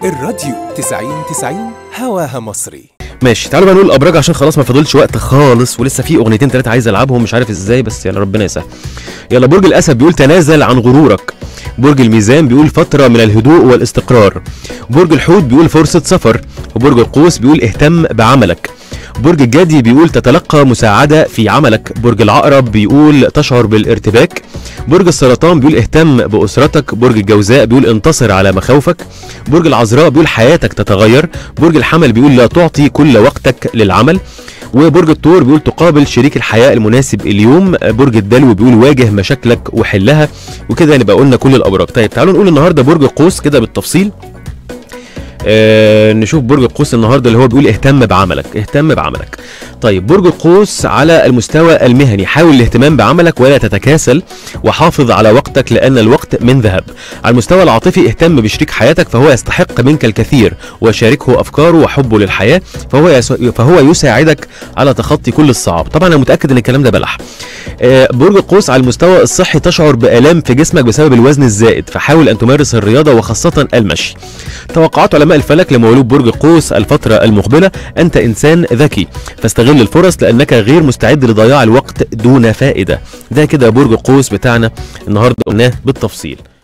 الراديو 90 90 هواها مصري ماشي تعالوا بقى نقول الابراج عشان خلاص ما فاضلش وقت خالص ولسه في اغنيتين ثلاثه عايز العبهم مش عارف ازاي بس يلا ربنا يسهل يلا برج الاسد بيقول تنازل عن غرورك برج الميزان بيقول فتره من الهدوء والاستقرار برج الحوت بيقول فرصه سفر وبرج القوس بيقول اهتم بعملك برج الجدي بيقول تتلقى مساعدة في عملك برج العقرب بيقول تشعر بالارتباك برج السرطان بيقول اهتم بأسرتك برج الجوزاء بيقول انتصر على مخاوفك برج العذراء بيقول حياتك تتغير برج الحمل بيقول لا تعطي كل وقتك للعمل وبرج الثور بيقول تقابل شريك الحياة المناسب اليوم برج الدلو بيقول واجه مشاكلك وحلها وكده نبقى قلنا كل الأبراج طيب تعالوا نقول النهاردة برج القوس كده بالتفصيل آه نشوف برج القوس النهارده اللي هو بيقول اهتم بعملك اهتم بعملك طيب برج القوس على المستوى المهني حاول الاهتمام بعملك ولا تتكاسل وحافظ على وقتك لان الوقت من ذهب على المستوى العاطفي اهتم بشريك حياتك فهو يستحق منك الكثير وشاركه افكاره وحبه للحياه فهو يس... فهو يساعدك على تخطي كل الصعاب طبعا انا متاكد ان الكلام ده بلح آه برج القوس على المستوى الصحي تشعر بالام في جسمك بسبب الوزن الزائد فحاول ان تمارس الرياضه وخاصه المشي توقعات علماء الفلك لمولود برج القوس الفترة المقبلة أنت إنسان ذكي فاستغل الفرص لأنك غير مستعد لضياع الوقت دون فائدة ده كده برج القوس بتاعنا النهاردة قلناه بالتفصيل